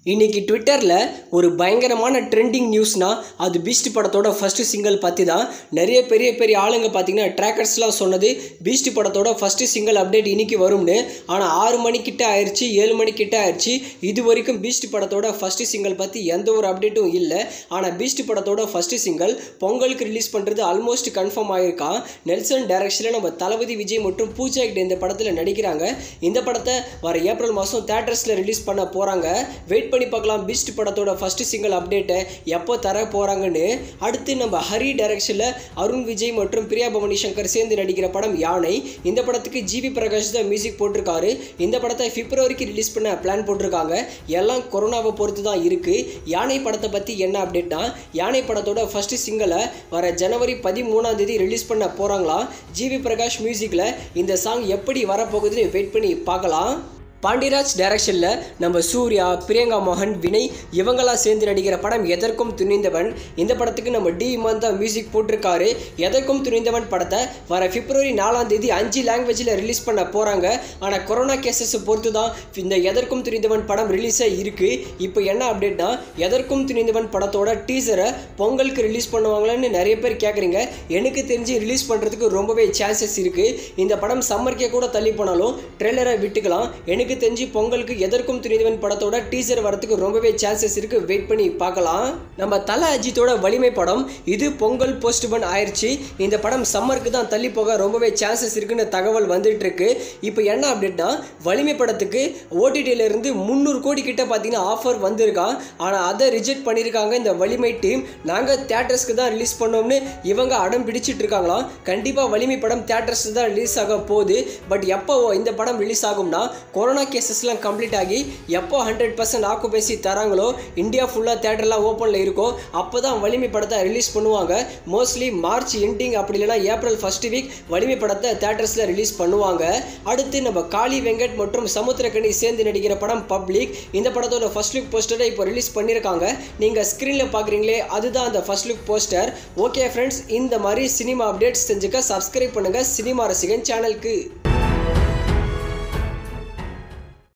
இன்னைக்கு ட்விட்டரில் ஒரு பயங்கரமான ட்ரெண்டிங் நியூஸ்னா அது பீஸ்ட் படத்தோட ஃபஸ்ட்டு சிங்கிள் பற்றி தான் நிறைய பெரிய பெரிய ஆளுங்க பார்த்தீங்கன்னா ட்ராக்கர்ஸ்லாம் சொன்னது பீஸ்ட் படத்தோட ஃபஸ்ட்டு சிங்கிள் அப்டேட் இன்னைக்கு வரும்னு ஆனால் ஆறு மணிக்கிட்ட ஆயிடுச்சு ஏழு மணிக்கிட்ட ஆயிடுச்சு இது வரைக்கும் பீஸ்ட் படத்தோட ஃபஸ்ட்டு சிங்கிள் பற்றி எந்த ஒரு அப்டேட்டும் இல்லை ஆனால் பீஸ்ட் படத்தோட ஃபஸ்ட்டு சிங்கிள் பொங்கலுக்கு ரிலீஸ் பண்ணுறது ஆல்மோஸ்ட் கன்ஃபார்ம் ஆகிருக்கான் நெல்சன் டைரக்ஷனில் நம்ம தளபதி விஜய் மற்றும் பூஜா ஹெக்டே இந்த படத்தில் நடிக்கிறாங்க இந்த படத்தை வர ஏப்ரல் மாதம் தேட்டர்ஸில் ரிலீஸ் பண்ண போகிறாங்க வெயிட் பண்ணி பார்க்கலாம் பீஸ்ட் படத்தோட ஃபர்ஸ்ட் சிங்கிள் அப்டேட்டை எப்போ தர போகிறாங்கன்னு அடுத்து நம்ம ஹரி டைரக்ஷனில் அருண் விஜய் மற்றும் பிரியா பவானி சங்கர் சேர்ந்து நடிக்கிற படம் யானை இந்த படத்துக்கு ஜிவி பிரகாஷ் தான் மியூசிக் போட்டிருக்காரு இந்த படத்தை பிப்ரவரிக்கு ரிலீஸ் பண்ண பிளான் போட்டிருக்காங்க எல்லாம் கொரோனாவை பொறுத்து தான் இருக்குது யானை படத்தை பற்றி என்ன அப்டேட்னா யானை படத்தோட ஃபர்ஸ்ட் சிங்கிளை வர ஜனவரி பதிமூணாம் தேதி ரிலீஸ் பண்ண போகிறாங்களாம் ஜிவி பிரகாஷ் மியூசிக்கில் இந்த சாங் எப்படி வரப்போகுதுன்னு வெயிட் பண்ணி பார்க்கலாம் பாண்டியராஜ் டைரக்ஷனில் நம்ம சூர்யா பிரியங்கா மோகன் வினய் இவங்கெல்லாம் சேர்ந்து நடிக்கிற படம் எதற்கும் துணிந்தவன் இந்த படத்துக்கு நம்ம டி இமான் தான் மியூசிக் போட்டிருக்காரு எதற்கும் துணிந்தவன் படத்தை வர பிப்ரவரி நாலாம் தேதி அஞ்சு லாங்குவேஜில் ரிலீஸ் பண்ண போகிறாங்க ஆனால் கொரோனா கேசஸ் பொறுத்து தான் இந்த எதற்கும் துணிந்தவன் படம் ரிலீஸே இருக்குது இப்போ என்ன அப்டேட்னா எதற்கும் துணிந்தவன் படத்தோட டீசரை பொங்கலுக்கு ரிலீஸ் பண்ணுவாங்களான்னு நிறைய பேர் கேட்குறீங்க எனக்கு தெரிஞ்சு ரிலீஸ் பண்ணுறதுக்கு ரொம்பவே சான்சஸ் இருக்குது இந்த படம் சம்மர்க்கே கூட தள்ளி போனாலும் ட்ரெய்லரை விட்டுக்கலாம் எனக்கு தெரிஞ்சு பொங்கலுக்கு எதற்கும் துணிந்தவன் படத்தோட டீசர் வரதுக்கு ரொம்பவே சான்சஸ் இருக்கு வெயிட் பண்ணி பார்க்கலாம் நம்ம தல அஜித்தோட வலிமை படம் இது பொங்கல் போஸ்ட்பன் ஆயிடுச்சு இந்த படம் சம்மருக்கு தான் தள்ளி போக ரொம்பவே சான்சஸ் இருக்குன்னு தகவல் வந்துட்டு இருக்கு இப்போ என்ன அப்டேட்னா வலிமை படத்துக்கு ஓடிடியில இருந்து முந்நூறு கோடி கிட்ட பார்த்தீங்கன்னா ஆஃபர் வந்திருக்கான் ஆனால் அதை ரிஜெக்ட் பண்ணியிருக்காங்க இந்த வலிமை டீம் நாங்கள் தேட்டர்ஸ்க்கு தான் ரிலீஸ் பண்ணோம்னு இவங்க அடம் பிடிச்சிட்டு இருக்காங்களாம் கண்டிப்பாக வலிமை படம் தேட்டர்ஸ் தான் ரிலீஸ் ஆக போகுது பட் எப்போ இந்த படம் ரிலீஸ் ஆகும்னா கொரோனா கேசஸ்லாம் கம்ப்ளீட் ஆகி எப்போ ஹண்ட்ரட் பர்சன்ட் ஆக்குபேசி தராங்களோ இந்தியா ஃபுல்லாக தேட்டர்லாம் ஓப்பனில் இருக்கோ அப்போ தான் வலிமை படத்தை ரிலீஸ் பண்ணுவாங்க மோஸ்ட்லி மார்ச் எண்டிங் அப்படி இல்லைனா ஏப்ரல் ஃபர்ஸ்ட் வீக் வலிமை படத்தை தேட்டர்ஸில் ரிலீஸ் பண்ணுவாங்க அடுத்து நம்ம காளி வெங்கட் மற்றும் சமுத்திரக்கனி சேர்ந்து நடிக்கிற படம் பப்ளிக் இந்த படத்தோட ஃபர்ஸ்ட் லுக் போஸ்டரை இப்போ ரிலீஸ் பண்ணியிருக்காங்க நீங்கள் ஸ்க்ரீனில் பார்க்குறீங்களே அதுதான் அந்த first look poster okay friends இந்த மாதிரி சினிமா அப்டேட்ஸ் செஞ்சுக்க சப்ஸ்கிரைப் பண்ணுங்கள் சினிமா ரசிகன் சேனலுக்கு